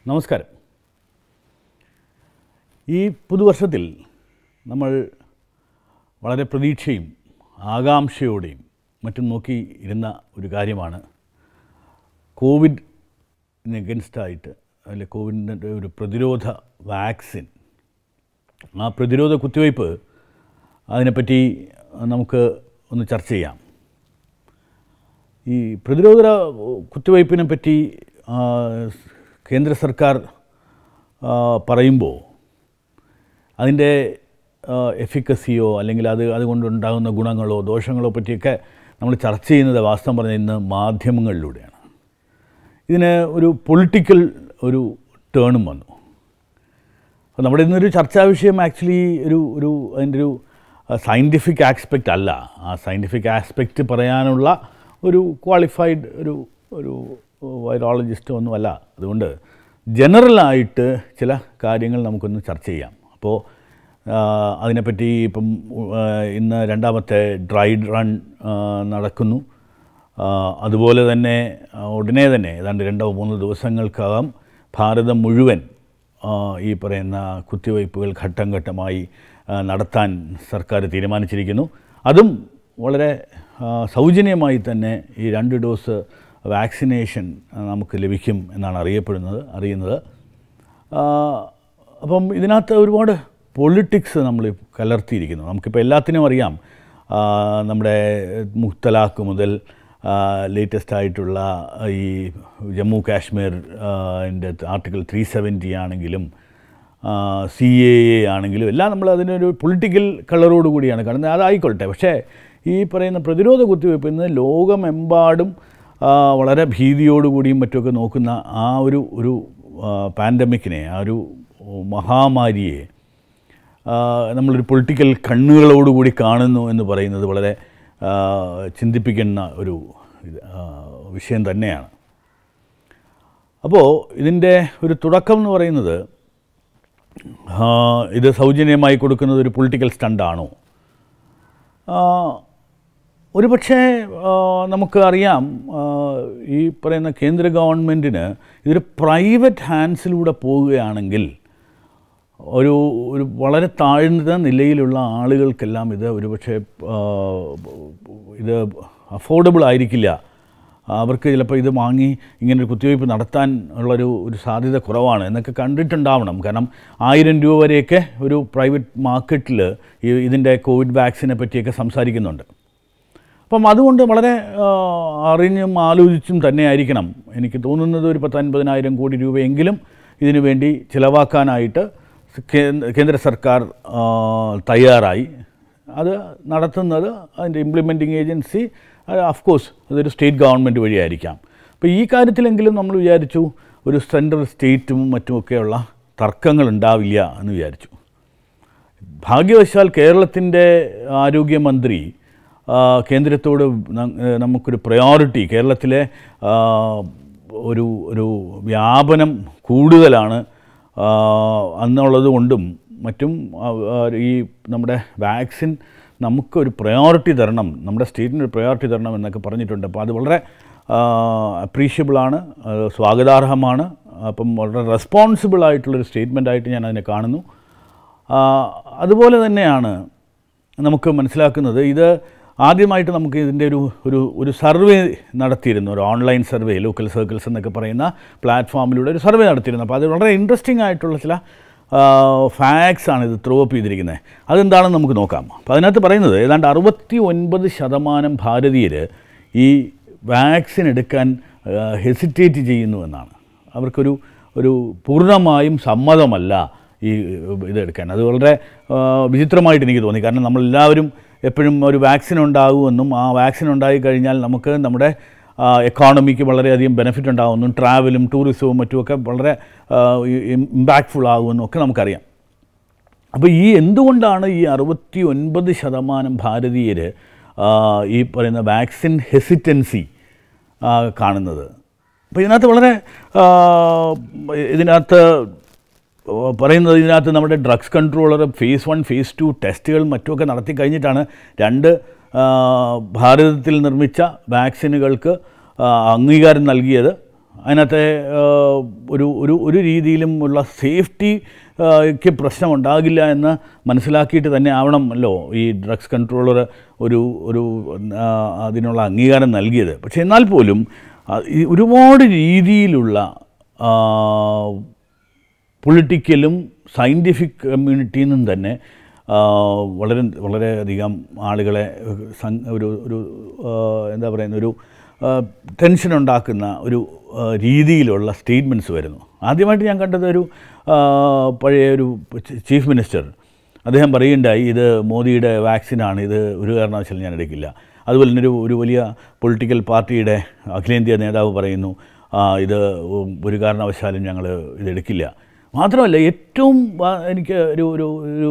നമസ്കാരം ഈ പുതുവർഷത്തിൽ നമ്മൾ വളരെ പ്രതീക്ഷയും ആകാംക്ഷയോടെയും മറ്റും നോക്കി ഇരുന്ന ഒരു കാര്യമാണ് കോവിഡിന് അഗൻസ്റ്റായിട്ട് അല്ലെ കോവിഡിൻ്റെ ഒരു പ്രതിരോധ വാക്സിൻ ആ പ്രതിരോധ കുത്തിവയ്പ്പ് അതിനെപ്പറ്റി നമുക്ക് ഒന്ന് ചർച്ച ചെയ്യാം ഈ പ്രതിരോധ കുത്തിവയ്പ്പിനെ പറ്റി ആ, കേന്ദ്ര സർക്കാർ ആ, പറയുമ്പോൾ അതിൻ്റെ എഫിക്കസിയോ അല്ലെങ്കിൽ അത് അതുകൊണ്ടുണ്ടാകുന്ന ഗുണങ്ങളോ ദോഷങ്ങളോ പറ്റിയൊക്കെ നമ്മൾ ചർച്ച ചെയ്യുന്നത് വാസ്തവം പറഞ്ഞാൽ ഇന്ന് മാധ്യമങ്ങളിലൂടെയാണ് ഇതിന് ഒരു പൊളിറ്റിക്കൽ ഒരു ടേണും വന്നു അപ്പോൾ നമ്മുടെ ഇന്നൊരു ചർച്ചാ വിഷയം ആക്ച്വലി ഒരു ഒരു അതിൻ്റെ ഒരു സയൻറ്റിഫിക് ആസ്പെക്റ്റ് അല്ല ആ സയൻറ്റിഫിക് ആസ്പെക്റ്റ് പറയാനുള്ള ഒരു ക്വാളിഫൈഡ് ഒരു ഒരു വൈറോളജിസ്റ്റോ ഒന്നുമല്ല അതുകൊണ്ട് ജനറലായിട്ട് ചില കാര്യങ്ങൾ നമുക്കൊന്ന് ചർച്ച ചെയ്യാം അപ്പോൾ ആ, അതിനെപ്പറ്റി ഇപ്പം ആ, ഇന്ന് രണ്ടാമത്തെ ഡ്രൈഡ് റൺ ആ, നടക്കുന്നു ആ, അതുപോലെ തന്നെ ആ, ഉടനെ തന്നെ ഏതാണ്ട് രണ്ടോ മൂന്നോ ദിവസങ്ങൾക്കകം ഭാരതം മുഴുവൻ ആ, ഈ പറയുന്ന കുത്തിവയ്പ്പുകൾ ഘട്ടം ഘട്ടമായി ആ, നടത്താൻ സർക്കാർ തീരുമാനിച്ചിരിക്കുന്നു അതും വളരെ ആ, സൗജന്യമായി തന്നെ ഈ രണ്ട് ഡോസ് വാക്സിനേഷൻ ആ, നമുക്ക് ലഭിക്കും എന്നാണ് അറിയപ്പെടുന്നത് അറിയുന്നത് ആ, അപ്പം ഇതിനകത്ത് ഒരുപാട് പൊളിറ്റിക്സ് നമ്മൾ കലർത്തിയിരിക്കുന്നു നമുക്കിപ്പോൾ എല്ലാത്തിനും അറിയാം ആ, നമ്മുടെ മുത്തലാഖ് മുതൽ ലേറ്റസ്റ്റ് ആയിട്ടുള്ള ഈ ജമ്മു കാശ്മീർ എൻ്റെ ആർട്ടിക്കിൾ ത്രീ സെവൻറ്റി ആണെങ്കിലും സി എ എ ആണെങ്കിലും എല്ലാം നമ്മൾ അതിനൊരു പൊളിറ്റിക്കൽ കളറോട് കൂടിയാണ് കാണുന്നത് അതായിക്കൊള്ളട്ടെ പക്ഷേ ഈ പറയുന്ന പ്രതിരോധ കുത്തിവയ്പ്പ് ഇന്ന് ലോകമെമ്പാടും ആ, വളരെ ഭീതിയോടുകൂടിയും മറ്റുമൊക്കെ നോക്കുന്ന ആ ഒരു ഒരു പാൻഡമിക്കിനെ ആ ഒരു മഹാമാരിയെ ആ, നമ്മളൊരു പൊളിറ്റിക്കൽ കണ്ണുകളോടുകൂടി കാണുന്നു എന്ന് പറയുന്നത് വളരെ ആ, ചിന്തിപ്പിക്കുന്ന ഒരു ഇത്, ആ, വിഷയം തന്നെയാണ് അപ്പോൾ ഇതിൻ്റെ ഒരു തുടക്കം എന്ന് പറയുന്നത് ആ, ഇത് സൗജന്യമായി കൊടുക്കുന്നത് ഒരു പൊളിറ്റിക്കൽ സ്റ്റണ്ടാണോ ഒരു പക്ഷേ ആ, നമുക്ക് അറിയാം ആ, ഈ പറയുന്ന കേന്ദ്ര ഗവൺമെൻറ്റിന് ഇതൊരു പ്രൈവറ്റ് ഹാൻഡ്സിലൂടെ പോവുകയാണെങ്കിൽ ഒരു ഒരു വളരെ താഴ്ന്ന നിലയിലുള്ള ആളുകൾക്കെല്ലാം ഇത് ഒരുപക്ഷെ ആ, ഇത് അഫോർഡബിൾ ആയിരിക്കില്ല അവർക്ക് ചിലപ്പോൾ ഇത് വാങ്ങി ഇങ്ങനെ ഒരു കുത്തിവയ്പ്പ് നടത്താൻ ഉള്ളൊരു ഒരു സാധ്യത കുറവാണ് എന്നൊക്കെ കണ്ടിട്ടുണ്ടാവണം കാരണം ആയിരം രൂപ വരെയൊക്കെ ഒരു പ്രൈവറ്റ് മാർക്കറ്റിൽ ഈ ഇതിൻ്റെ കോവിഡ് വാക്സിനെ പറ്റിയൊക്കെ സംസാരിക്കുന്നുണ്ട് അപ്പം അതുകൊണ്ട് വളരെ ആ, അറിഞ്ഞും ആലോചിച്ചും തന്നെ ആയിരിക്കണം എനിക്ക് തോന്നുന്നത് ഒരു പത്തൻപതിനായിരം കോടി രൂപയെങ്കിലും ഇതിനു വേണ്ടി ചിലവാക്കാനായിട്ട് കേ- കേന്ദ്ര സർക്കാർ ആ, തയ്യാറായി അത് നടത്തുന്നത് അതിൻ്റെ ഇംപ്ലിമെൻറ്റിംഗ് ഏജൻസി കോഴ്സ് അതൊരു സ്റ്റേറ്റ് ഗവൺമെൻറ് വഴിയായിരിക്കാം അപ്പോൾ ഈ കാര്യത്തിലെങ്കിലും നമ്മൾ വിചാരിച്ചു ഒരു സെൻട്രൽ സ്റ്റേറ്റും മറ്റുമൊക്കെയുള്ള തർക്കങ്ങൾ ഉണ്ടാവില്ല എന്ന് വിചാരിച്ചു ഭാഗ്യവശാൽ കേരളത്തിൻ്റെ ആരോഗ്യമന്ത്രി ആ, കേന്ദ്രത്തോട് ന- ഏഹ് നമുക്കൊരു പ്രയോറിറ്റി കേരളത്തിലെ ആ, ഒരു ഒരു വ്യാപനം കൂടുതലാണ് ആ, എന്നുള്ളത് കൊണ്ടും മറ്റും ആ, ആ, ഈ നമ്മുടെ വാക്സിൻ നമുക്കൊരു പ്രയോറിറ്റി തരണം നമ്മുടെ സ്റ്റേറ്റിന് ഒരു പ്രയോറിറ്റി തരണം എന്നൊക്കെ പറഞ്ഞിട്ടുണ്ട് അപ്പോൾ അത് വളരെ അപ്രീഷ്യബിളാണ് സ്വാഗതാർഹമാണ് അപ്പം വളരെ റെസ്പോൺസിബിൾ ആയിട്ടുള്ളൊരു സ്റ്റേറ്റ്മെൻ്റ് ആയിട്ട് ഞാൻ അതിനെ കാണുന്നു ആ, അതുപോലെ തന്നെയാണ് നമുക്ക് മനസ്സിലാക്കുന്നത് ഇത് ആദ്യമായിട്ട് നമുക്ക് ഇതിൻ്റെ ഒരു ഒരു ഒരു സർവേ നടത്തിയിരുന്നു ഒരു ഓൺലൈൻ സർവേ ലോക്കൽ സർക്കിൾസ് എന്നൊക്കെ പറയുന്ന പ്ലാറ്റ്ഫോമിലൂടെ ഒരു സർവേ നടത്തിയിരുന്നു അപ്പോൾ അത് വളരെ ഇൻട്രസ്റ്റിംഗ് ആയിട്ടുള്ള ചില ഫാക്ട്സ് ആണ് ഇത് ത്രൂ അപ്പ് ചെയ്തിരിക്കുന്നത് അതെന്താണെന്ന് നമുക്ക് നോക്കാം അപ്പോൾ അതിനകത്ത് പറയുന്നത് ഏതാണ്ട് അറുപത്തി ഒൻപത് ശതമാനം ഭാരതീയർ ഈ വാക്സിൻ എടുക്കാൻ ഹെസിറ്റേറ്റ് ചെയ്യുന്നു എന്നാണ് അവർക്കൊരു ഒരു പൂർണ്ണമായും സമ്മതമല്ല ഈ ഇതെടുക്കാൻ അത് വളരെ ആ, വിചിത്രമായിട്ട് എനിക്ക് തോന്നി കാരണം നമ്മളെല്ലാവരും എപ്പോഴും ഒരു വാക്സിൻ ഉണ്ടാകുമെന്നും ആ വാക്സിൻ ഉണ്ടായി കഴിഞ്ഞാൽ നമുക്ക് നമ്മുടെ ആ, എക്കോണമിക്ക് വളരെയധികം ബെനിഫിറ്റ് ഉണ്ടാകുമെന്നും ട്രാവലും ടൂറിസവും മറ്റുമൊക്കെ വളരെ ഇമ്പാക്ട്ഫുൾ ആകുമെന്നും ഒക്കെ നമുക്കറിയാം അപ്പോൾ ഈ എന്തുകൊണ്ടാണ് ഈ അറുപത്തി ഒൻപത് ശതമാനം ഭാരതീയർ ഈ പറയുന്ന വാക്സിൻ ഹെസിറ്റൻസി കാണുന്നത് അപ്പോൾ ഇതിനകത്ത് വളരെ ആ, ഇതിനകത്ത് പറയുന്നത് ഇതിനകത്ത് നമ്മുടെ drugs controller phase one phase two ടെസ്റ്റുകൾ മറ്റുമൊക്കെ നടത്തി കഴിഞ്ഞിട്ടാണ് രണ്ട് ആ, ഭാരതത്തിൽ നിർമ്മിച്ച വാക്സിനുകൾക്ക് ആ, അംഗീകാരം നൽകിയത് അതിനകത്തെ ആ, ഒരു ഒരു ഒരു രീതിയിലും ഉള്ള സേഫ്റ്റി ക്ക് പ്രശ്നം ഉണ്ടാകില്ല എന്ന് മനസ്സിലാക്കിയിട്ട് തന്നെ ആവണമല്ലോ ഈ ഡ്രഗ്സ് കൺട്രോളർ ഒരു ഒരു ആ, അതിനുള്ള അംഗീകാരം നൽകിയത് പക്ഷേ എന്നാൽ പോലും ആ, ഈ ഒരുപാട് രീതിയിലുള്ള ആ, പൊളിറ്റിക്കലും സയൻറ്റിഫിക് കമ്മ്യൂണിറ്റിയിൽ നിന്നും തന്നെ ആ, വളരെ വളരെയധികം ആളുകളെ സം- ഒരു ഒരു ആ, എന്താ പറയുന്ന ഒരു ടെൻഷൻ ഉണ്ടാക്കുന്ന ഒരു ആ, രീതിയിലുള്ള സ്റ്റേറ്റ്മെൻറ്റ്സ് വരുന്നു ആദ്യമായിട്ട് ഞാൻ കണ്ടത് ഒരു ആ, പഴയ ഒരു ചീ- ചീഫ് മിനിസ്റ്റർ അദ്ദേഹം പറയുണ്ടായി ഇത് മോദിയുടെ വാക്സിനാണ് ഇത് ഒരു കാരണവശാലും ഞാൻ എടുക്കില്ല അതുപോലെ തന്നെ ഒരു ഒരു വലിയ പൊളിറ്റിക്കൽ പാർട്ടിയുടെ അഖിലേന്ത്യാ നേതാവ് പറയുന്നു ആ, ഇത് ഒരു കാരണവശാലും ഞങ്ങൾ ഇതെടുക്കില്ല മാത്രമല്ല ഏറ്റവും വ- എനിക്ക് ഒരു ഒരു ഒരു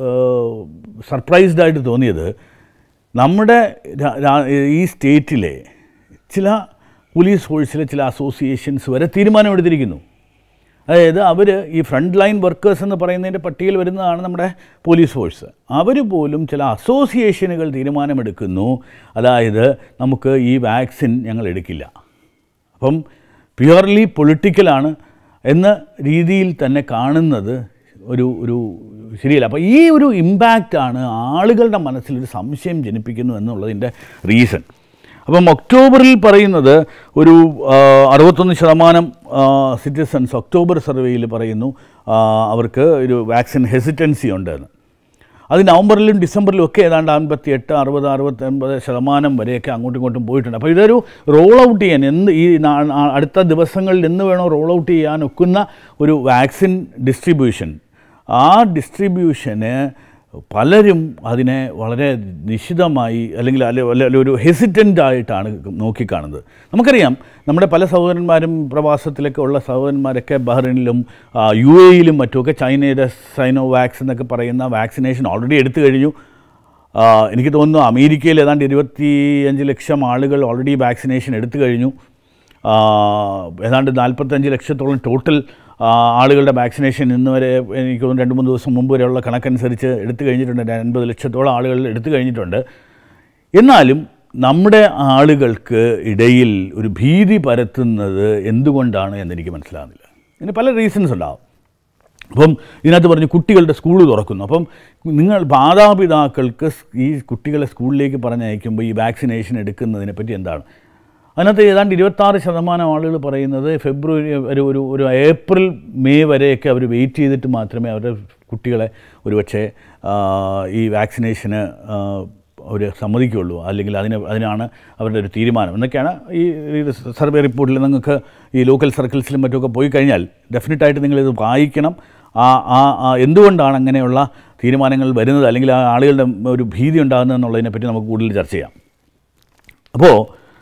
സർപ്രൈസ്ഡ് ആയിട്ട് തോന്നിയത് നമ്മുടെ രാ- രാ- ഈ സ്റ്റേറ്റിലെ ചില പോലീസ് ഫോഴ്സിലെ ചില അസോസിയേഷൻസ് വരെ തീരുമാനമെടുത്തിരിക്കുന്നു അതായത് അവർ ഈ ഫ്രണ്ട് ലൈൻ വർക്കേഴ്സ് എന്ന് പറയുന്നതിൻ്റെ പട്ടികയിൽ വരുന്നതാണ് നമ്മുടെ പോലീസ് ഫോഴ്സ് അവർ പോലും ചില അസോസിയേഷനുകൾ തീരുമാനമെടുക്കുന്നു അതായത് നമുക്ക് ഈ വാക്സിൻ ഞങ്ങൾ എടുക്കില്ല അപ്പം പ്യുവർലി പൊളിറ്റിക്കലാണ് എന്ന രീതിയിൽ തന്നെ കാണുന്നത് ഒരു ഒരു ശരിയല്ല അപ്പോൾ ഈ ഒരു ഇമ്പാക്റ്റാണ് ആളുകളുടെ മനസ്സിലൊരു സംശയം ജനിപ്പിക്കുന്നു എന്നുള്ളതിൻ്റെ റീസൺ അപ്പം ഒക്ടോബറിൽ പറയുന്നത് ഒരു ആ, അറുപത്തൊന്ന് ശതമാനം സിറ്റിസൺസ് ഒക്ടോബർ സർവേയിൽ പറയുന്നു ആ, അവർക്ക് ഒരു വാക്സിൻ ഹെസിറ്റൻസി ഉണ്ടെന്ന് അത് നവംബറിലും ഡിസംബറിലും ഒക്കെ ഏതാണ്ട് അൻപത്തി എട്ട് അറുപത് അറുപത്തൊൻപത് ശതമാനം വരെയൊക്കെ അങ്ങോട്ടും ഇങ്ങോട്ടും പോയിട്ടുണ്ട് അപ്പോൾ ഇതൊരു റോൾ ഔട്ട് ചെയ്യാൻ എന്ത് ഈ നാ- നാ- അടുത്ത ദിവസങ്ങളിൽ എന്ന് വേണോ റോൾ ഔട്ട് ചെയ്യാൻ ഒക്കുന്ന ഒരു വാക്സിൻ ഡിസ്ട്രിബ്യൂഷൻ ആ ഡിസ്ട്രിബ്യൂഷന് പലരും അതിനെ വളരെ നിശിതമായി അല്ലെങ്കിൽ അല്ലെ അല്ലെ- അല്ലെ ഒരു ഹെസിറ്റൻ്റ് ആയിട്ടാണ് നോക്കിക്കാണുന്നത് നമുക്കറിയാം നമ്മുടെ പല സഹോദരന്മാരും പ്രവാസത്തിലൊക്കെ ഉള്ള സഹോദരന്മാരൊക്കെ ബഹ്റിനിലും ആ, യു എയിലും മറ്റുമൊക്കെ ചൈനയുടെ സൈനോ വാക്സ് എന്നൊക്കെ പറയുന്ന വാക്സിനേഷൻ ഓൾറെഡി എടുത്തു കഴിഞ്ഞു ആ, എനിക്ക് തോന്നുന്നു അമേരിക്കയിൽ ഏതാണ്ട് ഇരുപത്തി അഞ്ച് ലക്ഷം ആളുകൾ ഓൾറെഡി വാക്സിനേഷൻ എടുത്തു കഴിഞ്ഞു ആ, ഏതാണ്ട് നാൽപ്പത്തഞ്ച് ലക്ഷത്തോളം ടോട്ടൽ ആ, ആളുകളുടെ വാക്സിനേഷൻ ഇന്ന് വരെ എനിക്ക് തോന്നുന്നു രണ്ട് മൂന്ന് ദിവസം മുമ്പ് വരെയുള്ള കണക്കനുസരിച്ച് എടുത്തു കഴിഞ്ഞിട്ടുണ്ട് അൻപത് ലക്ഷത്തോളം ആളുകൾ എടുത്തു കഴിഞ്ഞിട്ടുണ്ട് എന്നാലും നമ്മുടെ ആളുകൾക്ക് ഇടയിൽ ഒരു ഭീതി പരത്തുന്നത് എന്തുകൊണ്ടാണ് എന്നെനിക്ക് മനസ്സിലാകുന്നില്ല ഇതിന് പല റീസൺസ് ഉണ്ടാവും അപ്പം ഇതിനകത്ത് പറഞ്ഞു കുട്ടികളുടെ സ്കൂൾ തുറക്കുന്നു അപ്പം നിങ്ങൾ മാതാപിതാക്കൾക്ക് സ് ഈ കുട്ടികളെ സ്കൂളിലേക്ക് പറഞ്ഞയക്കുമ്പോൾ ഈ വാക്സിനേഷൻ എടുക്കുന്നതിനെ പറ്റി എന്താണ് അതിനകത്ത് ഏതാണ്ട് ഇരുപത്താറ് ശതമാനം ആളുകൾ പറയുന്നത് ഫെബ്രുവരി ഒരു ഒരു ഒരു ഏപ്രിൽ മെയ് വരെയൊക്കെ അവർ വെയിറ്റ് ചെയ്തിട്ട് മാത്രമേ അവരുടെ കുട്ടികളെ ഒരുപക്ഷെ ആ, ഈ വാക്സിനേഷന് അവർ സമ്മതിക്കുകയുള്ളൂ അല്ലെങ്കിൽ അതിന് അതിനാണ് അവരുടെ ഒരു തീരുമാനം എന്നൊക്കെയാണ് ഈ ഈ സർവേ റിപ്പോർട്ടിൽ നിങ്ങൾക്ക് ഈ ലോക്കൽ സർക്കിൾസിലും മറ്റുമൊക്കെ പോയി കഴിഞ്ഞാൽ ഡെഫിനറ്റായിട്ട് നിങ്ങളിത് വായിക്കണം ആ ആ ആ എന്തുകൊണ്ടാണ് അങ്ങനെയുള്ള തീരുമാനങ്ങൾ വരുന്നത് അല്ലെങ്കിൽ ആ ആളുകളുടെ ഒരു ഭീതി ഉണ്ടാകുന്നത് എന്നുള്ളതിനെ പറ്റി നമുക്ക് കൂടുതൽ ചർച്ച ചെയ്യാം അപ്പോൾ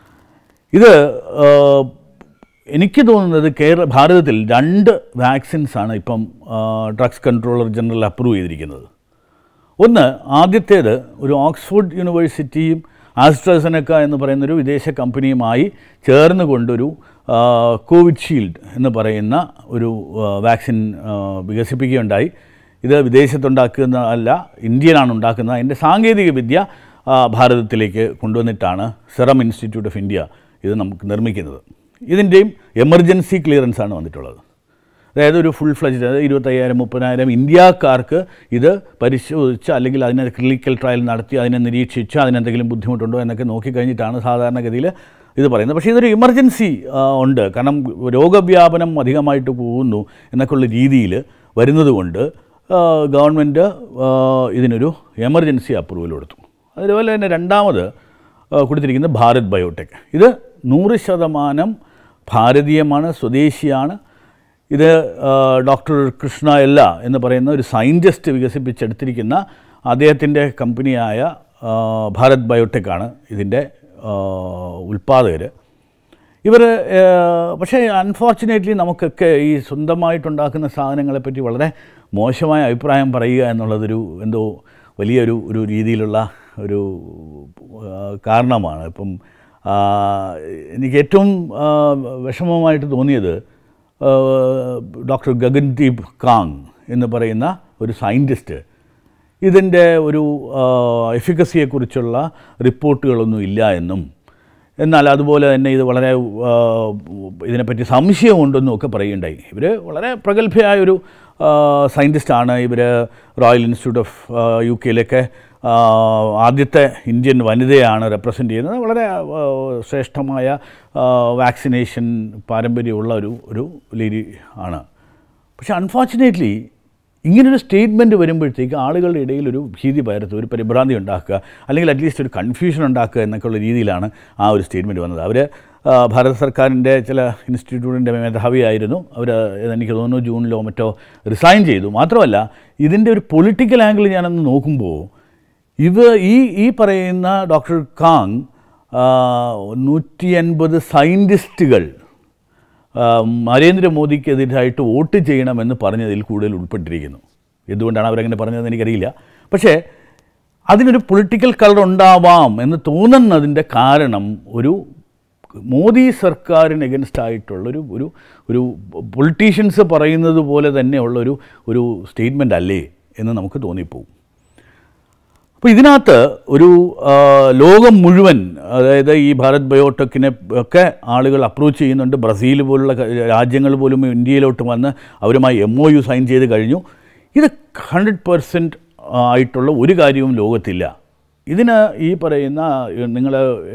ഇത് ആ, എനിക്ക് തോന്നുന്നത് കേരള ഭാരതത്തിൽ രണ്ട് വാക്സിൻസ് ആണ് ഇപ്പം ഡ്രഗ്സ് കൺട്രോളർ ജനറൽ അപ്രൂവ് ചെയ്തിരിക്കുന്നത് ഒന്ന് ആദ്യത്തേത് ഒരു ഓക്സ്ഫോർഡ് യൂണിവേഴ്സിറ്റിയും ആസ്ട്രസെനക്ക എന്ന് പറയുന്നൊരു വിദേശ കമ്പനിയുമായി ചേർന്ന് കൊണ്ടൊരു ആ, കോവിഡ്ഷീൽഡ് എന്ന് പറയുന്ന ഒരു ആ, വാക്സിൻ ആ, വികസിപ്പിക്കുകയുണ്ടായി ഇത് വിദേശത്തുണ്ടാക്കുന്ന അല്ല ഇന്ത്യയിലാണ് ഉണ്ടാക്കുന്നത് അതിൻ്റെ സാങ്കേതിക വിദ്യ ആ, ഭാരതത്തിലേക്ക് കൊണ്ടുവന്നിട്ടാണ് സെറം ഇൻസ്റ്റിറ്റ്യൂട്ട് ഓഫ് ഇന്ത്യ ഇത് നമുക്ക് നിർമ്മിക്കുന്നത് ഇതിൻ്റെയും എമർജൻസി ക്ലിയറൻസ് ആണ് വന്നിട്ടുള്ളത് അതായത് ഒരു ഫുൾ ഫ്ലജ് അതായത് ഇരുപത്തയ്യായിരം മുപ്പതിനായിരം ഇന്ത്യക്കാർക്ക് ഇത് പരിശോധിച്ച് അല്ലെങ്കിൽ അതിനെ ക്ലിനിക്കൽ ട്രയൽ നടത്തി അതിനെ നിരീക്ഷിച്ച് അതിനെന്തെങ്കിലും ബുദ്ധിമുട്ടുണ്ടോ എന്നൊക്കെ നോക്കിക്കഴിഞ്ഞിട്ടാണ് സാധാരണഗതിയിൽ ഇത് പറയുന്നത് പക്ഷേ ഇതൊരു ഇമർജൻസി ഉണ്ട് കാരണം രോഗവ്യാപനം അധികമായിട്ട് പോകുന്നു എന്നൊക്കെയുള്ള രീതിയിൽ വരുന്നതുകൊണ്ട് ഗവൺമെൻറ് ഇതിനൊരു എമർജൻസി അപ്രൂവൽ കൊടുത്തു അതുപോലെ തന്നെ രണ്ടാമത് ആ, കൊടുത്തിരിക്കുന്നത് ഭാരത് ബയോടെക് ഇത് നൂറ് ശതമാനം ഭാരതീയമാണ് സ്വദേശിയാണ് ഇത് ആ, ഡോക്ടർ കൃഷ്ണ എല്ല എന്ന് പറയുന്ന ഒരു സയൻറ്റിസ്റ്റ് വികസിപ്പിച്ചെടുത്തിരിക്കുന്ന അദ്ദേഹത്തിൻ്റെ കമ്പനിയായ ആ, ഭാരത് ബയോടെക്കാണ് ഇതിൻ്റെ ഉൽപ്പാദകർ ഇവർ പക്ഷേ അൺഫോർച്ചുനേറ്റ്ലി നമുക്കൊക്കെ ഈ സ്വന്തമായിട്ടുണ്ടാക്കുന്ന സാധനങ്ങളെപ്പറ്റി വളരെ മോശമായ അഭിപ്രായം പറയുക എന്നുള്ളതൊരു എന്തോ വലിയൊരു ഒരു രീതിയിലുള്ള ഒരു ആ, കാരണമാണ് ഇപ്പം ആ, എനിക്ക് ഏറ്റവും ആ, വിഷമമായിട്ട് തോന്നിയത് ആ, ഡോക്ടർ ഗഗൻദീപ് കാങ് എന്ന് പറയുന്ന ഒരു സയൻറ്റിസ്റ്റ് ഇതിൻ്റെ ഒരു എഫിക്കസിയെക്കുറിച്ചുള്ള റിപ്പോർട്ടുകളൊന്നും ഇല്ല എന്നും എന്നാൽ അതുപോലെ തന്നെ ഇത് വളരെ ആ, ഇതിനെപ്പറ്റി സംശയമുണ്ടെന്നും ഒക്കെ പറയുകയുണ്ടായി ഇവർ വളരെ പ്രഗത്ഭയായ ഒരു സയൻറ്റിസ്റ്റാണ് ഇവർ റോയൽ ഇൻസ്റ്റിറ്റ്യൂട്ട് ഓഫ് യു കെയിലൊക്കെ ആദ്യത്തെ ഇന്ത്യൻ വനിതയാണ് റെപ്രസെൻ്റ് ചെയ്യുന്നത് വളരെ ആ, ശ്രേഷ്ഠമായ വാക്സിനേഷൻ പാരമ്പര്യമുള്ള ഒരു ഒരു ലേഡി ആണ് പക്ഷേ അൺഫോർച്ചുനേറ്റ്ലി ഇങ്ങനൊരു സ്റ്റേറ്റ്മെൻറ്റ് വരുമ്പോഴത്തേക്ക് ആളുകളുടെ ഇടയിൽ ഒരു ഭീതി പകർത്തുക ഒരു പരിഭ്രാന്തി ഉണ്ടാക്കുക അല്ലെങ്കിൽ അറ്റ്ലീസ്റ്റ് ഒരു കൺഫ്യൂഷൻ ഉണ്ടാക്കുക എന്നൊക്കെയുള്ള രീതിയിലാണ് ആ ഒരു സ്റ്റേറ്റ്മെൻറ്റ് വന്നത് അവർ ഭാരത സർക്കാരിൻ്റെ ചില ഇൻസ്റ്റിറ്റ്യൂട്ടിൻ്റെ മേധാവിയായിരുന്നു അവർ എനിക്ക് തോന്നുന്നു ജൂണിലോ മറ്റോ റിസൈൻ ചെയ്തു മാത്രമല്ല ഇതിൻ്റെ ഒരു പൊളിറ്റിക്കൽ ആംഗിൾ ഞാനൊന്ന് നോക്കുമ്പോൾ ഇത് ഈ ഈ പറയുന്ന ഡോക്ടർ കാങ് നൂറ്റി അൻപത് സയൻറ്റിസ്റ്റുകൾ ആ, നരേന്ദ്രമോദിക്കെതിരായിട്ട് വോട്ട് ചെയ്യണമെന്ന് പറഞ്ഞതിൽ കൂടുതൽ ഉൾപ്പെട്ടിരിക്കുന്നു എന്തുകൊണ്ടാണ് അവരങ്ങനെ പറഞ്ഞതെന്ന് എനിക്കറിയില്ല പക്ഷേ അതിനൊരു പൊളിറ്റിക്കൽ കളർ ഉണ്ടാവാം എന്ന് തോന്നുന്നതിൻ്റെ കാരണം ഒരു മോദി സർക്കാരിന് എഗൻസ്റ്റ് ആയിട്ടുള്ളൊരു ഒരു ഒരു പൊളിറ്റീഷ്യൻസ് പറയുന്നത് പോലെ തന്നെയുള്ളൊരു ഒരു സ്റ്റേറ്റ്മെൻ്റ് അല്ലേ എന്ന് നമുക്ക് തോന്നിപ്പോവും അപ്പോൾ ഇതിനകത്ത് ഒരു ആ, ലോകം മുഴുവൻ അതായത് ഈ ഭാരത് ബയോടെക്കിനെ ഒക്കെ ആളുകൾ അപ്രോച്ച് ചെയ്യുന്നുണ്ട് ബ്രസീൽ പോലുള്ള ക- രാജ്യങ്ങൾ പോലും ഇന്ത്യയിലോട്ട് വന്ന് അവരുമായി എം ഒ യു സൈൻ ചെയ്ത് കഴിഞ്ഞു ഇത് ഹൺഡ്രഡ് പെർസെൻറ്റ് ആയിട്ടുള്ള ഒരു കാര്യവും ലോകത്തില്ല ഇതിന് ഈ പറയുന്ന നിങ്ങൾ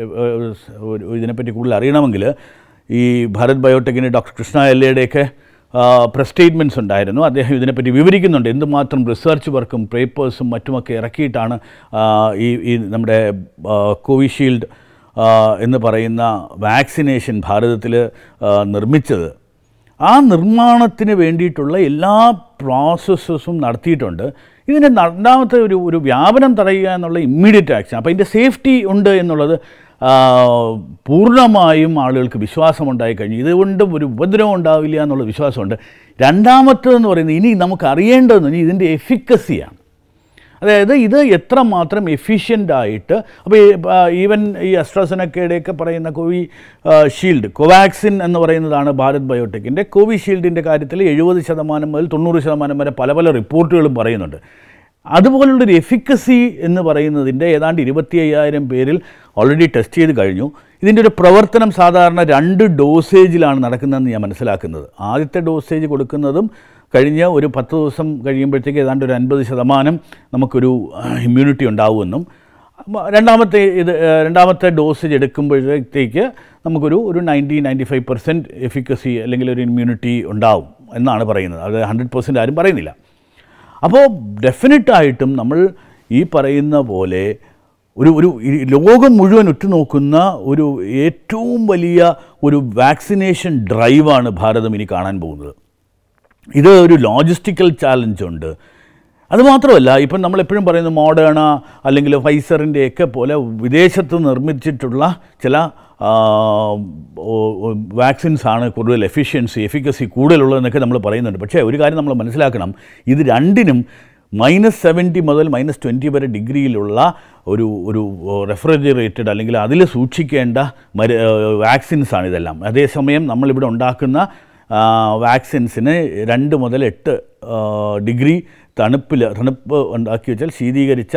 ഇതിനെപ്പറ്റി കൂടുതൽ അറിയണമെങ്കിൽ ഈ ഭാരത് ബയോടെക്കിന് ഡോക്ടർ കൃഷ്ണ എല്ലയുടെയൊക്കെ പ്രസ് സ്റ്റേറ്റ്മെൻറ്റ്സ് ഉണ്ടായിരുന്നു അദ്ദേഹം ഇതിനെപ്പറ്റി വിവരിക്കുന്നുണ്ട് എന്തുമാത്രം റിസർച്ച് വർക്കും പേപ്പേഴ്സും മറ്റുമൊക്കെ ഇറക്കിയിട്ടാണ് ആ, ഈ ഈ നമ്മുടെ ആ, കോവിഷീൽഡ് ആ, എന്ന് പറയുന്ന വാക്സിനേഷൻ ഭാരതത്തിൽ നിർമ്മിച്ചത് ആ നിർമ്മാണത്തിന് വേണ്ടിയിട്ടുള്ള എല്ലാ പ്രോസസ്സസും നടത്തിയിട്ടുണ്ട് ഇതിൻ്റെ രണ്ടാമത്തെ ഒരു ഒരു വ്യാപനം തടയുക എന്നുള്ള ഇമ്മീഡിയറ്റ് ആക്ഷൻ അപ്പോൾ ഇതിൻ്റെ സേഫ്റ്റി ഉണ്ട് എന്നുള്ളത് ആ, പൂർണ്ണമായും ആളുകൾക്ക് വിശ്വാസമുണ്ടായി കഴിഞ്ഞു ഇതുകൊണ്ട് ഒരു ഉപദ്രവം ഉണ്ടാവില്ല എന്നുള്ള വിശ്വാസമുണ്ട് രണ്ടാമത്തേതെന്ന് പറയുന്നത് ഇനി നമുക്ക് അറിയേണ്ടതെന്ന് പറഞ്ഞാൽ ഇതിൻ്റെ എഫിക്കസിയാണ് അതായത് ഇത് എത്രമാത്രം എഫിഷ്യൻ്റ് ആയിട്ട് അപ്പോൾ ഈവൻ ഈ അസ്ട്രാസെനക്കയുടെയൊക്കെ പറയുന്ന കോവി ആ, ഷീൽഡ് കോവാക്സിൻ എന്ന് പറയുന്നതാണ് ഭാരത് ബയോടെക്കിൻ്റെ കോവിഷീൽഡിൻ്റെ കാര്യത്തിൽ എഴുപത് ശതമാനം മുതൽ തൊണ്ണൂറ് ശതമാനം വരെ പല പല റിപ്പോർട്ടുകളും പറയുന്നുണ്ട് അതുപോലുള്ളൊരു എഫിക്കസി എന്ന് പറയുന്നതിൻ്റെ ഏതാണ്ട് ഇരുപത്തി അയ്യായിരം പേരിൽ ഓൾറെഡി ടെസ്റ്റ് ചെയ്ത് കഴിഞ്ഞു ഇതിൻ്റെ ഒരു പ്രവർത്തനം സാധാരണ രണ്ട് ഡോസേജിലാണ് നടക്കുന്നതെന്ന് ഞാൻ മനസ്സിലാക്കുന്നത് ആദ്യത്തെ ഡോസേജ് കൊടുക്കുന്നതും കഴിഞ്ഞ ഒരു പത്ത് ദിവസം കഴിയുമ്പോഴത്തേക്ക് ഏതാണ്ട് ഒരു അൻപത് ശതമാനം നമുക്കൊരു ഇമ്മ്യൂണിറ്റി ഉണ്ടാവുമെന്നും മ- രണ്ടാമത്തെ ഇത് ഏ, രണ്ടാമത്തെ ഡോസേജ് എടുക്കുമ്പോഴത്തേക്ക് നമുക്കൊരു ഒരു ninety ninety five percent efficacy അല്ലെങ്കിൽ ഒരു ഇമ്മ്യൂണിറ്റി ഉണ്ടാവും എന്നാണ് പറയുന്നത് അത് ഹൺഡ്രഡ് പെർസെൻറ്റ് ആരും പറയുന്നില്ല അപ്പോൾ ഡെഫിനറ്റായിട്ടും നമ്മൾ ഈ പറയുന്ന പോലെ ഒരു ഒരു ഈ ലോകം മുഴുവൻ ഉറ്റുനോക്കുന്ന ഒരു ഏറ്റവും വലിയ ഒരു വാക്സിനേഷൻ ഡ്രൈവാണ് ഭാരതം ഇനി കാണാൻ പോകുന്നത് ഇത് ഒരു ലോജിസ്റ്റിക്കൽ ചാലഞ്ച് ഉണ്ട് അതുമാത്രമല്ല ഇപ്പം നമ്മളെപ്പോഴും പറയുന്നത് മോഡേണ അല്ലെങ്കിൽ ഫൈസറിൻ്റെയൊക്കെ പോലെ വിദേശത്ത് നിർമ്മിച്ചിട്ടുള്ള ചില വാക്സിൻസ് ആണ് കൂടുതൽ എഫിഷ്യൻസി എഫിക്കസി കൂടുതലുള്ളതെന്നൊക്കെ നമ്മൾ പറയുന്നുണ്ട് പക്ഷേ ഒരു കാര്യം നമ്മൾ മനസ്സിലാക്കണം ഇത് രണ്ടിനും മൈനസ് സെവൻറ്റി മുതൽ മൈനസ് ട്വൻറ്റി വരെ ഡിഗ്രിയിലുള്ള ഒരു ഒരു റെഫ്രിജറേറ്റഡ് അല്ലെങ്കിൽ അതിൽ സൂക്ഷിക്കേണ്ട മരു വാക്സിൻസ് ആണ് ഇതെല്ലാം അതേസമയം നമ്മളിവിടെ ഉണ്ടാക്കുന്ന വാക്സിൻസിന് രണ്ട് മുതൽ എട്ട് ആ, ഡിഗ്രി തണുപ്പിൽ തണുപ്പ് ഉണ്ടാക്കി വെച്ചാൽ ശീതീകരിച്ച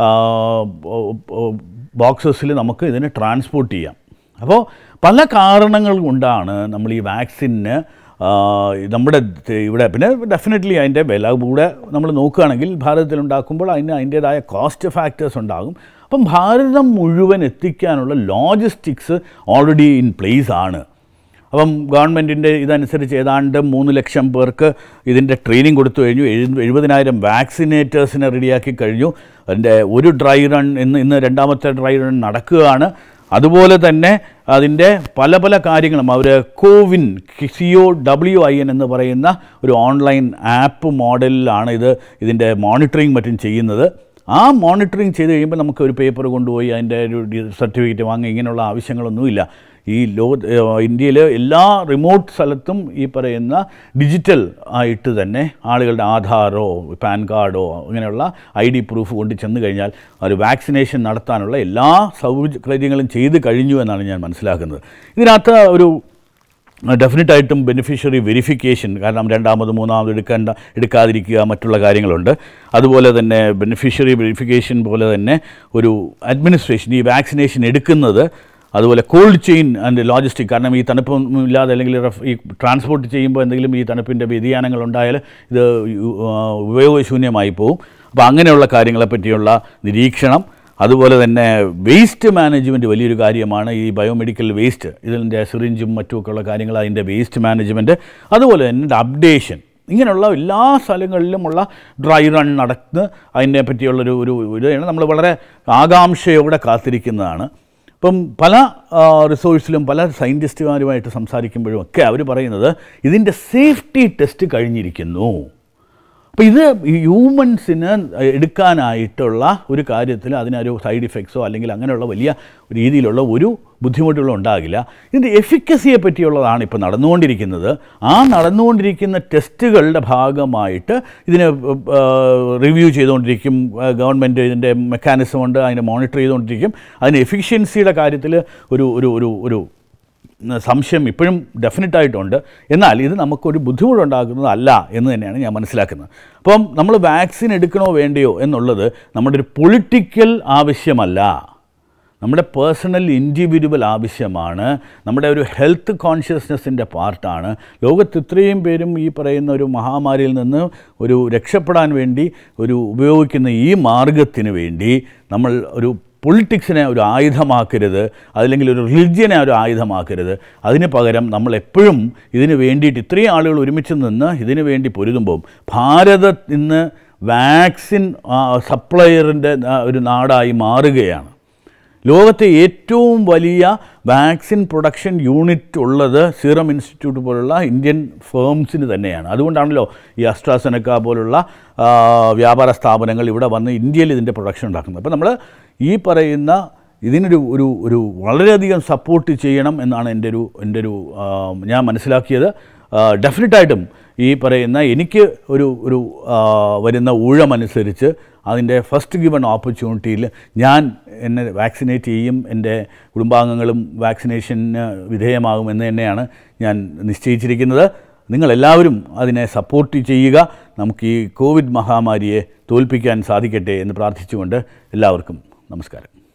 ബോക്സസിൽ നമുക്ക് ഇതിനെ ട്രാൻസ്പോർട്ട് ചെയ്യാം അപ്പോൾ പല കാരണങ്ങൾ കൊണ്ടാണ് നമ്മൾ ഈ വാക്സിന് നമ്മുടെ ത- ഇവിടെ പിന്നെ ഡെഫിനറ്റ്ലി അതിൻ്റെ വില കൂടെ നമ്മൾ നോക്കുകയാണെങ്കിൽ ഭാരതത്തിൽ ഉണ്ടാക്കുമ്പോൾ അതിന് അതിൻ്റേതായ കോസ്റ്റ് ഫാക്ടേഴ്സ് ഉണ്ടാകും അപ്പം ഭാരതം മുഴുവൻ എത്തിക്കാനുള്ള ലോജിസ്റ്റിക്സ് ഓൾറെഡി ഇൻ പ്ലേസ് ആണ് അപ്പം ഗവൺമെൻറ്റിൻ്റെ ഇതനുസരിച്ച് ഏതാണ്ട് മൂന്ന് ലക്ഷം പേർക്ക് ഇതിൻ്റെ ട്രെയിനിങ് കൊടുത്തു കഴിഞ്ഞു എഴു എഴുപതിനായിരം വാക്സിനേറ്റേഴ്സിനെ റെഡിയാക്കി കഴിഞ്ഞു അതിൻ്റെ ഒരു ഡ്രൈ റൺ ഇന്ന് ഇന്ന് രണ്ടാമത്തെ ഡ്രൈ റൺ നടക്കുകയാണ് അതുപോലെ തന്നെ അതിൻ്റെ പല പല കാര്യങ്ങളും അവർ CoWIN C O W I N എന്ന് പറയുന്ന ഒരു ഓൺലൈൻ ആപ്പ് മോഡലിലാണ് ഇത് ഇതിൻ്റെ മോണിറ്ററിങ് മറ്റും ചെയ്യുന്നത് ആ മോണിറ്ററിങ് ചെയ്ത് കഴിയുമ്പോൾ നമുക്ക് ഒരു പേപ്പർ കൊണ്ടുപോയി അതിൻ്റെ ഒരു സർട്ടിഫിക്കറ്റ് വാങ്ങി ഇങ്ങനെയുള്ള ആവശ്യങ്ങളൊന്നുമില്ല ഈ ലോ ഇന്ത്യയിൽ എല്ലാ റിമോട്ട് സ്ഥലത്തും ഈ പറയുന്ന ഡിജിറ്റൽ ആയിട്ട് തന്നെ ആളുകളുടെ ആധാറോ പാൻ കാർഡോ അങ്ങനെയുള്ള ഐ ഡി പ്രൂഫ് കൊണ്ട് ചെന്ന് കഴിഞ്ഞാൽ ഒരു വാക്സിനേഷൻ നടത്താനുള്ള എല്ലാ സൗകര്യങ്ങളും ചെയ്ത് കഴിഞ്ഞു എന്നാണ് ഞാൻ മനസ്സിലാക്കുന്നത് ഇതിനകത്ത് ഒരു ഡെഫിനറ്റായിട്ടും ബെനിഫിഷ്യറി വെരിഫിക്കേഷൻ കാരണം രണ്ടാമത് മൂന്നാമത് എടുക്കേണ്ട എടുക്കാതിരിക്കുക മറ്റുള്ള കാര്യങ്ങളുണ്ട് അതുപോലെ തന്നെ ബെനിഫിഷ്യറി വെരിഫിക്കേഷൻ പോലെ തന്നെ ഒരു അഡ്മിനിസ്ട്രേഷൻ ഈ വാക്സിനേഷൻ എടുക്കുന്നത് അതുപോലെ കോൾഡ് ചെയിൻ ആൻഡ് ലോജിസ്റ്റിക് കാരണം ഈ തണുപ്പൊന്നും ഇല്ലാതെ അല്ലെങ്കിൽ റഫ് ഈ ട്രാൻസ്പോർട്ട് ചെയ്യുമ്പോൾ എന്തെങ്കിലും ഈ തണുപ്പിൻ്റെ വ്യതിയാനങ്ങൾ ഉണ്ടായാൽ ഇത് യു- ആ, ഉപയോഗശൂന്യമായി പോകും അപ്പോൾ അങ്ങനെയുള്ള കാര്യങ്ങളെ പറ്റിയുള്ള നിരീക്ഷണം അതുപോലെ തന്നെ വേസ്റ്റ് മാനേജ്മെൻറ്റ് വലിയൊരു കാര്യമാണ് ഈ ബയോമെഡിക്കൽ വേസ്റ്റ് ഇതിൻ്റെ സിറിഞ്ചും മറ്റുമൊക്കെയുള്ള കാര്യങ്ങൾ അതിൻ്റെ വേസ്റ്റ് മാനേജ്മെൻറ്റ് അതുപോലെ തന്നെ അപ്ഡേഷൻ ഇങ്ങനെയുള്ള എല്ലാ സ്ഥലങ്ങളിലുമുള്ള ഡ്രൈ റൺ നടന്ന് അതിനെ പറ്റിയുള്ളൊരു ഒരു ഇതാണ് നമ്മൾ വളരെ ആകാംക്ഷയോടെ കാത്തിരിക്കുന്നതാണ് ഇപ്പം പല റിസോഴ്സിലും പല സയൻറ്റിസ്റ്റുമാരുമായിട്ട് സംസാരിക്കുമ്പോഴും ഒക്കെ അവർ പറയുന്നത് ഇതിൻ്റെ സേഫ്റ്റി ടെസ്റ്റ് കഴിഞ്ഞിരിക്കുന്നു അപ്പോൾ ഇത് ഹ്യൂമൻസിന് എടുക്കാനായിട്ടുള്ള ഒരു കാര്യത്തിൽ അതിനൊരു സൈഡ് ഇഫക്ട്സോ അല്ലെങ്കിൽ അങ്ങനെയുള്ള വലിയ രീതിയിലുള്ള ഒരു ബുദ്ധിമുട്ടുകളും ഉണ്ടാകില്ല ഇതിൻ്റെ എഫിക്കസിയെ പറ്റിയുള്ളതാണ് ഇപ്പോൾ നടന്നുകൊണ്ടിരിക്കുന്നത് ആ നടന്നുകൊണ്ടിരിക്കുന്ന ടെസ്റ്റുകളുടെ ഭാഗമായിട്ട് ഇതിനെ റിവ്യൂ ചെയ്തുകൊണ്ടിരിക്കും ഗവൺമെൻറ് ഇതിൻ്റെ മെക്കാനിസം ഉണ്ട് അതിനെ മോണിറ്റർ ചെയ്തുകൊണ്ടിരിക്കും അതിന് എഫിഷ്യൻസിയുടെ കാര്യത്തിൽ ഒരു ഒരു ഒരു ഒരു സംശയം ഇപ്പോഴും ഡെഫിനറ്റായിട്ടുണ്ട് എന്നാൽ ഇത് നമുക്കൊരു ബുദ്ധിമുട്ടുണ്ടാക്കുന്നതല്ല എന്ന് തന്നെയാണ് ഞാൻ മനസ്സിലാക്കുന്നത് അപ്പം നമ്മൾ വാക്സിൻ എടുക്കണോ വേണ്ടയോ എന്നുള്ളത് നമ്മുടെ ഒരു പൊളിറ്റിക്കൽ ആവശ്യമല്ല നമ്മുടെ പേഴ്സണൽ ഇൻഡിവിജ്വൽ ആവശ്യമാണ് നമ്മുടെ ഒരു ഹെൽത്ത് കോൺഷ്യസ്നെസ്സിൻ്റെ പാർട്ടാണ് ലോകത്ത് ഇത്രയും പേരും ഈ പറയുന്ന ഒരു മഹാമാരിയിൽ നിന്ന് ഒരു രക്ഷപ്പെടാൻ വേണ്ടി ഒരു ഉപയോഗിക്കുന്ന ഈ മാർഗത്തിന് വേണ്ടി നമ്മൾ ഒരു പൊളിറ്റിക്സിനെ ഒരു ആയുധമാക്കരുത് അതല്ലെങ്കിൽ ഒരു റിലിജ്യനെ ഒരു ആയുധമാക്കരുത് അതിന് പകരം നമ്മൾ എപ്പോഴും ഇതിന് വേണ്ടിയിട്ട് ഇത്രയും ആളുകൾ ഒരുമിച്ച് നിന്ന് ഇതിനു വേണ്ടി പൊരുതുമ്പോൾ ഭാരതം ഇന്ന് വാക്സിൻ സപ്ലയറിൻ്റെ ഒരു നാടായി മാറുകയാണ് ലോകത്തെ ഏറ്റവും വലിയ വാക്സിൻ പ്രൊഡക്ഷൻ യൂണിറ്റ് ഉള്ളത് സീറം ഇൻസ്റ്റിറ്റ്യൂട്ട് പോലുള്ള ഇന്ത്യൻ ഫേംസിന് തന്നെയാണ് അതുകൊണ്ടാണല്ലോ ഈ അസ്ട്രാസെനക്ക പോലുള്ള ആ, വ്യാപാര സ്ഥാപനങ്ങൾ ഇവിടെ വന്ന് ഇന്ത്യയിൽ ഇതിൻ്റെ പ്രൊഡക്ഷൻ ഉണ്ടാക്കുന്നത് അപ്പോൾ നമ്മൾ ഈ പറയുന്ന ഇതിനൊരു ഒരു ഒരു വളരെയധികം സപ്പോർട്ട് ചെയ്യണം എന്നാണ് എൻ്റെ ഒരു എൻ്റെ ഒരു ആ, ഞാൻ മനസ്സിലാക്കിയത് ഡെഫിനറ്റായിട്ടും ഈ പറയുന്ന എനിക്ക് ഒരു ഒരു ആ, വരുന്ന ഊഴമനുസരിച്ച് അതിൻ്റെ ഫസ്റ്റ് ഗിവൺ ഓപ്പർച്യൂണിറ്റിയിൽ ഞാൻ എന്നെ വാക്സിനേറ്റ് ചെയ്യും എൻ്റെ കുടുംബാംഗങ്ങളും വാക്സിനേഷന് വിധേയമാകും എന്ന് തന്നെയാണ് ഞാൻ നിശ്ചയിച്ചിരിക്കുന്നത് നിങ്ങളെല്ലാവരും അതിനെ സപ്പോർട്ട് ചെയ്യുക നമുക്ക് ഈ കോവിഡ് മഹാമാരിയെ തോൽപ്പിക്കാൻ സാധിക്കട്ടെ എന്ന് പ്രാർത്ഥിച്ചുകൊണ്ട് എല്ലാവർക്കും നമസ്കാരം